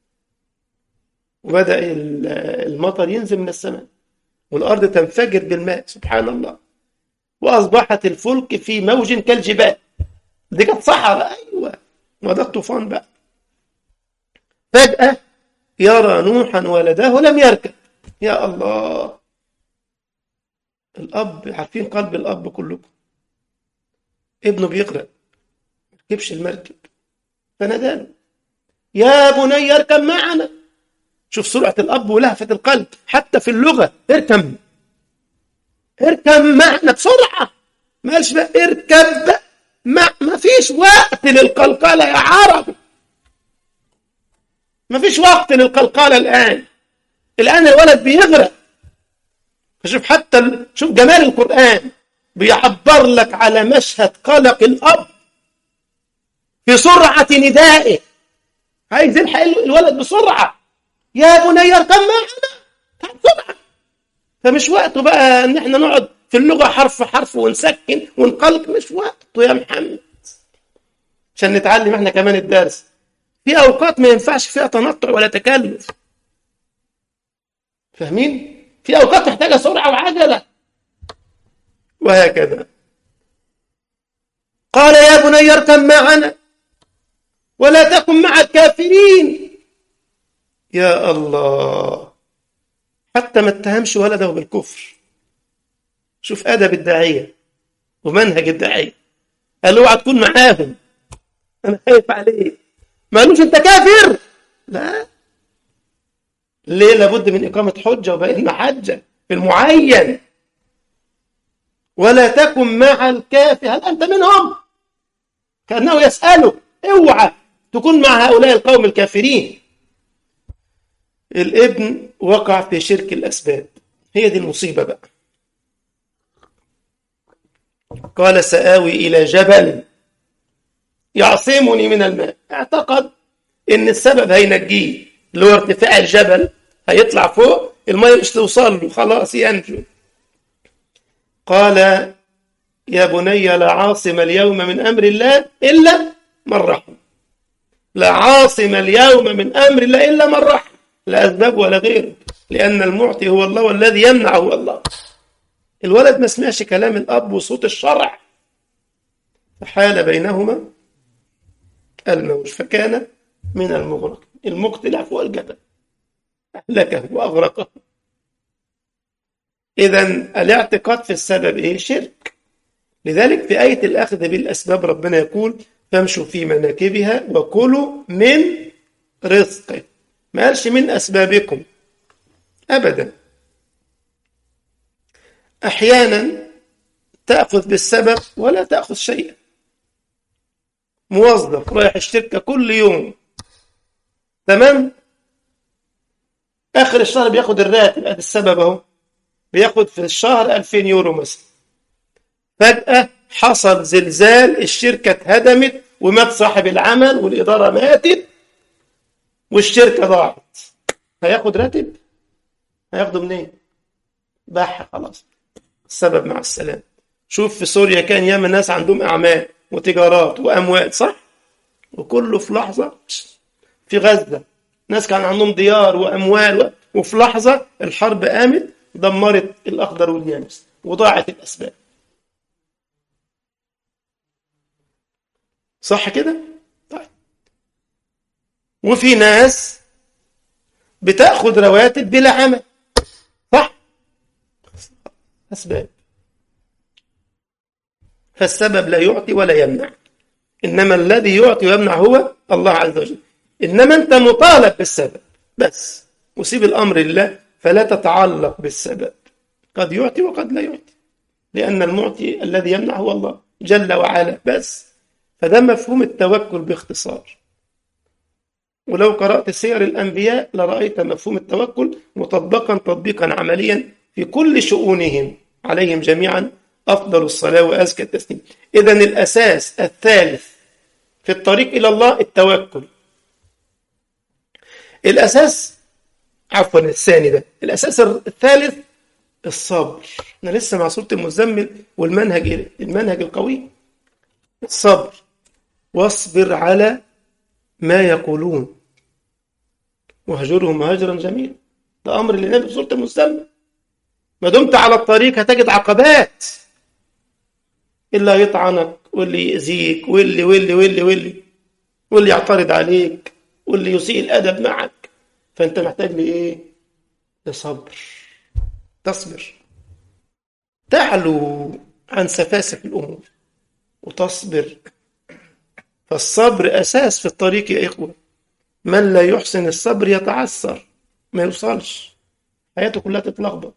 وبدأ المطر ينزل من السماء والأرض تنفجر بالماء سبحان الله وأصبحت الفلك في موج كالجبال دي كانت صحراء أيوة ما ده الطوفان بقى فجأة يرى نوحا ولده لم يركب يا الله الأب عارفين قلب الأب كلكم ابنه بيغرق ما ركبش المركب فناداله يا بني اركب معنا شوف سرعة الأب ولهفة القلب حتى في اللغة اركب اركب معنا بسرعة ما قالش بقى اركب ما ما فيش وقت للقلقلة يا عربي ما فيش وقت للقلقلة الآن الآن الولد بيغرق فشوف حتى ال... شوف جمال القرآن بيعبر لك على مشهد قلق الأب في سرعة ندائه عايز يلحق الولد بسرعة يا بني اركب معنا بسرعة فمش وقته بقى ان احنا نقعد في اللغة حرف حرف ونسكن ونقلق مش وقته يا محمد عشان نتعلم احنا كمان الدرس في اوقات ما ينفعش فيها تنطع ولا تكلف فاهمين في اوقات محتاجه سرعه وعجله وهكذا قال يا بني اركب معنا ولا تكن مع الكافرين يا الله حتى ما اتهمش ولده بالكفر شوف ادب الداعيه ومنهج الداعيه قال له اوعى تكون معاهم انا خايف عليك ما قالوش انت كافر لا ليه لابد من إقامة حجة وبيان محجة في المعين ولا تكن مع الكافر هل أنت منهم كأنه يسأله اوعى تكون مع هؤلاء القوم الكافرين الابن وقع في شرك الأسباب هي دي المصيبة بقى قال سآوي إلى جبل يعصمني من الماء اعتقد ان السبب هينجيه اللي هو ارتفاع الجبل هيطلع فوق المية مش توصل له خلاص ينجو قال يا بني لا عاصم اليوم من أمر الله إلا من رحم لا عاصم اليوم من أمر الله إلا من رحم لا أسباب ولا غيره لأن المعطي هو الله والذي يمنع هو الله الولد ما سمعش كلام الأب وصوت الشرع فحال بينهما الموج فكان من المغرق المقتلع فوق الجبل أهلكه وأغرقه إذا الاعتقاد في السبب إيه؟ شرك لذلك في آية الأخذ بالأسباب ربنا يقول فامشوا في مناكبها وكلوا من رزقه ما قالش من أسبابكم أبدا أحيانا تأخذ بالسبب ولا تأخذ شيئا موظف رايح الشركة كل يوم تمام آخر الشهر بياخد الراتب ادي السبب أهو بياخد في الشهر 2000 يورو مثلا فجأة حصل زلزال الشركة اتهدمت ومات صاحب العمل والإدارة ماتت والشركة ضاعت هياخد راتب هياخده منين باح خلاص السبب مع السلامة شوف في سوريا كان ياما ناس عندهم أعمال وتجارات وأموال صح وكله في لحظة في غزة ناس كان عندهم ديار وأموال وفي لحظة الحرب قامت دمرت الأخضر واليابس وضاعت الأسباب صح كده؟ طيب وفي ناس بتاخد رواتب بلا عمل صح؟ أسباب فالسبب لا يعطي ولا يمنع إنما الذي يعطي ويمنع هو الله عز وجل إنما أنت مطالب بالسبب بس وسيب الأمر لله فلا تتعلق بالسبب قد يعطي وقد لا يعطي لأن المعطي الذي يمنع هو الله جل وعلا بس فده مفهوم التوكل باختصار ولو قرأت سير الأنبياء لرأيت مفهوم التوكل مطبقا تطبيقا عمليا في كل شؤونهم عليهم جميعا أفضل الصلاة وأزكى التسليم إذا الأساس الثالث في الطريق إلى الله التوكل الأساس عفوا الثاني ده الأساس الثالث الصبر احنا لسه مع سورة المزمل والمنهج المنهج القوي الصبر واصبر على ما يقولون واهجرهم هجرا جميلا ده أمر للنبي في سورة المزمل ما دمت على الطريق هتجد عقبات اللي يطعنك واللي يأذيك واللي واللي واللي واللي واللي يعترض عليك واللي يسيء الأدب معك فأنت محتاج لإيه؟ لصبر تصبر تعلو عن سفاسف الأمور وتصبر فالصبر أساس في الطريق يا إخوة من لا يحسن الصبر يتعثر ما يوصلش حياته كلها تتلخبط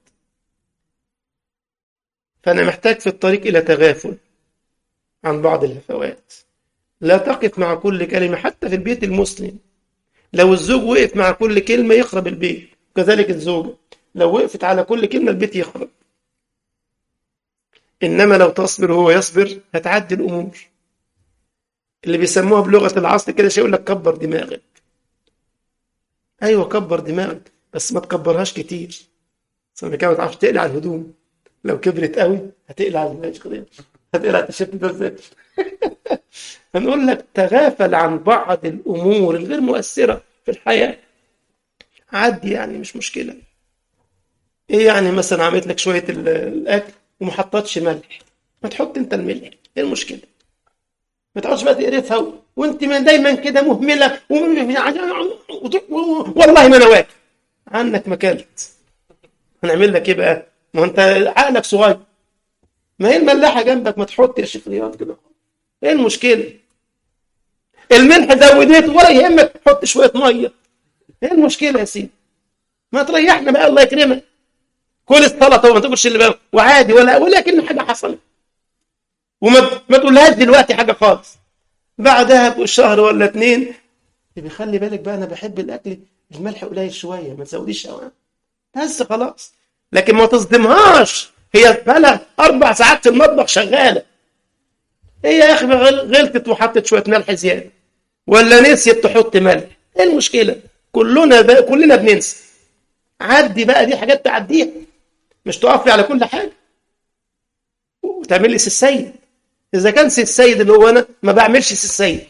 فأنا محتاج في الطريق إلى تغافل عن بعض الهفوات لا تقف مع كل كلمة حتى في البيت المسلم لو الزوج وقف مع كل كلمة يخرب البيت وكذلك الزوجة لو وقفت على كل كلمة البيت يخرب إنما لو تصبر هو يصبر هتعدي الأمور اللي بيسموها بلغة العصر كده شيء يقول لك كبر دماغك أيوة كبر دماغك بس ما تكبرهاش كتير بس كده ما تعرفش تقلع الهدوم لو كبرت قوي هتقلع الماشي هتقلع التيشيرت ده ازاي هنقول لك تغافل عن بعض الأمور الغير مؤثرة في الحياة عدي يعني مش مشكلة ايه يعني مثلا عملت لك شوية الأكل وما حطتش ملح ما تحط انت الملح ايه المشكلة ما تقعدش بقى تقرفها وانت من دايما كده مهملة والله ما انا واكل عنك ما اكلت هنعمل لك ايه بقى ما انت عقلك صغير ما هي الملاحة جنبك ما تحط يا شيخ رياض كده ايه المشكلة الملح زودته ولا يهمك تحط شوية مية ايه المشكلة يا سيدي ما تريحنا بقى الله يكرمك كل السلطة وما تاكلش اللي بقى وعادي ولا ولكن حاجة حصلت وما ما تقولهاش دلوقتي حاجة خالص بعدها بشهر ولا اتنين بيخلي بالك بقى انا بحب الاكل الملح قليل شوية ما تزوديش قوي بس خلاص لكن ما تصدمهاش هي بقى اربع ساعات في المطبخ شغالة هي يا اخي غلطت وحطت شوية ملح زيادة ولا نسيت تحط ملح ايه المشكلة كلنا بقى كلنا بننسى عدي بقى دي حاجات تعديها مش تقف على كل حاجة وتعمل لي سي السيد إذا كان سي السيد اللي هو أنا ما بعملش سي السيد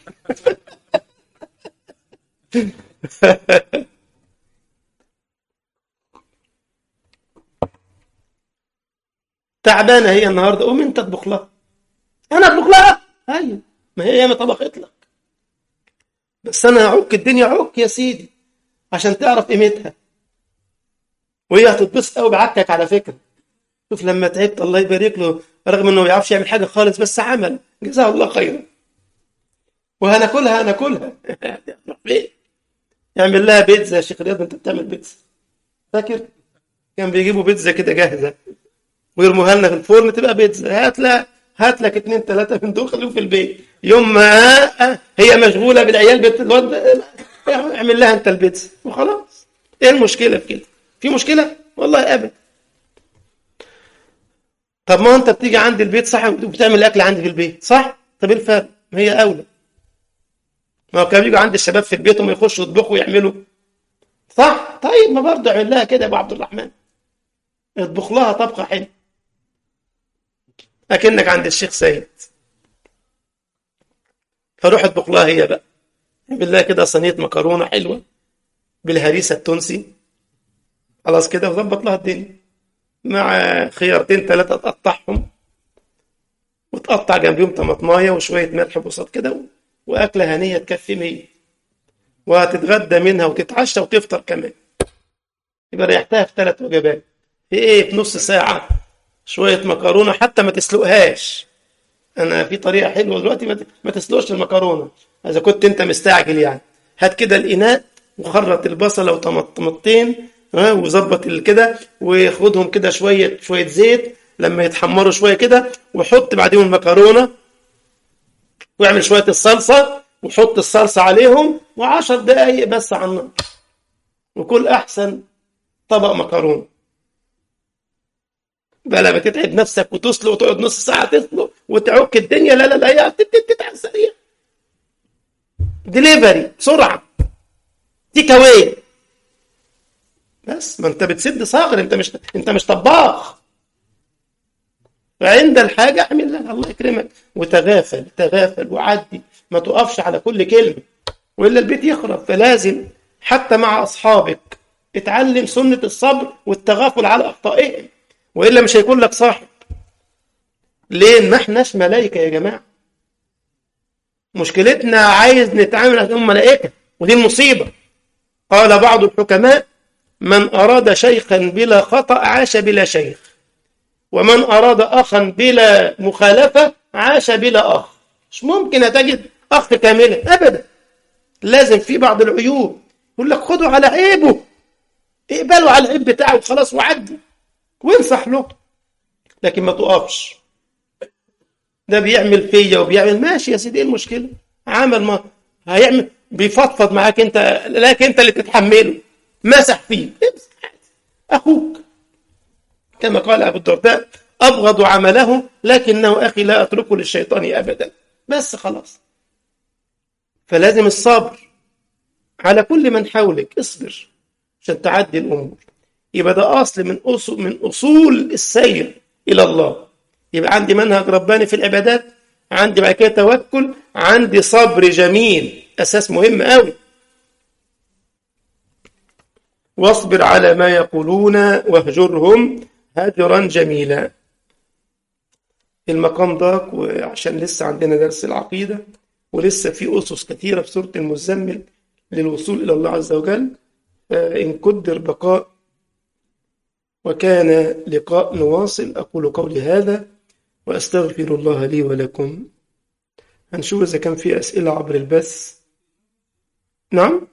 تعبانة هي النهاردة قوم أنت اطبخ لها أنا أطبخ لها أيوه ما هي ما طبخت لك بس أنا هعك الدنيا عك يا سيدي عشان تعرف قيمتها وهي هتتبسط قوي بعكك على فكره شوف لما تعبت الله يبارك له رغم انه ما بيعرفش يعمل حاجه خالص بس عمل جزاه الله خيرا وهناكلها هناكلها فين يعمل لها بيتزا يا شيخ رياض انت بتعمل بيتزا فاكر كان بيجيبوا بيتزا كده جاهزه ويرموها لنا في الفرن تبقى بيتزا هات لها هات لك اثنين ثلاثه من دول خليهم في البيت يوم ما هي مشغوله بالعيال بيت الواد اعمل لها انت البيتزا وخلاص ايه المشكله في كده في مشكلة؟ والله أبدا طب ما أنت بتيجي عندي البيت صح وبتعمل أكل عندي في البيت صح؟ طب إيه الفرق؟ ما هي أولى ما هو كانوا بيجوا عند الشباب في البيت وما يخشوا يطبخوا ويعملوا صح؟ طيب ما برضه اعمل لها كده يا أبو عبد الرحمن اطبخ لها طبخة حلوة أكنك عند الشيخ سيد فروح اطبخ لها هي بقى اعمل لها كده صينية مكرونة حلوة بالهريسة التونسي خلاص كده وظبط لها الدنيا مع خيارتين ثلاثة تقطعهم وتقطع جنبيهم طماطمايه وشوية ملح بساط كده وأكلة هنية تكفي مية وهتتغدى منها وتتعشى وتفطر كمان يبقى ريحتها في ثلاث وجبات في ايه في نص ساعة شوية مكرونة حتى ما تسلقهاش أنا في طريقة حلوة دلوقتي ما تسلقش المكرونة إذا كنت أنت مستعجل يعني هات كده الإناء وخرط البصلة وطماطمتين وظبط كده وخدهم كده شويه شويه زيت لما يتحمروا شويه كده وحط بعدين المكرونه واعمل شويه الصلصه وحط الصلصه عليهم وعشر دقايق بس على النار وكل احسن طبق مكرونه بلا ما تتعب نفسك وتسلق وتقعد نص ساعه تسلق وتعك الدنيا لا لا لا هي تتعب سريع دليفري بسرعه تيك اواي بس ما انت بتسد صاغر انت مش انت مش طباخ فعند الحاجة اعمل لها الله يكرمك وتغافل تغافل وعدي ما تقفش على كل كلمة وإلا البيت يخرب فلازم حتى مع أصحابك اتعلم سنة الصبر والتغافل على أخطائهم وإلا مش هيكون لك صاحب ليه ما احناش ملائكة يا جماعة مشكلتنا عايز نتعامل عشان ملائكة ودي المصيبة قال بعض الحكماء من أراد شيخا بلا خطأ عاش بلا شيخ ومن أراد أخا بلا مخالفة عاش بلا أخ مش ممكن تجد أخ كاملا أبدا لازم في بعض العيوب يقول لك خده على عيبه اقبله على العيب بتاعه وخلاص وعدي وانصح له لكن ما تقفش ده بيعمل فيا وبيعمل ماشي يا سيدي ايه المشكله عمل ما هيعمل بيفضفض معاك انت لكن انت اللي تتحمله مسح فيه امسح اخوك كما قال ابو الدرداء ابغض عمله لكنه اخي لا اتركه للشيطان ابدا بس خلاص فلازم الصبر على كل من حولك اصبر عشان تعدي الامور يبقى ده اصل من اصول من اصول السير الى الله يبقى عندي منهج رباني في العبادات عندي بعد كده توكل عندي صبر جميل اساس مهم قوي واصبر على ما يقولون واهجرهم هجرا جميلا المقام ضاق وعشان لسه عندنا درس العقيدة ولسه في أسس كثيرة في سورة المزمل للوصول إلى الله عز وجل إن قدر بقاء وكان لقاء نواصل أقول قولي هذا وأستغفر الله لي ولكم هنشوف إذا كان في أسئلة عبر البث نعم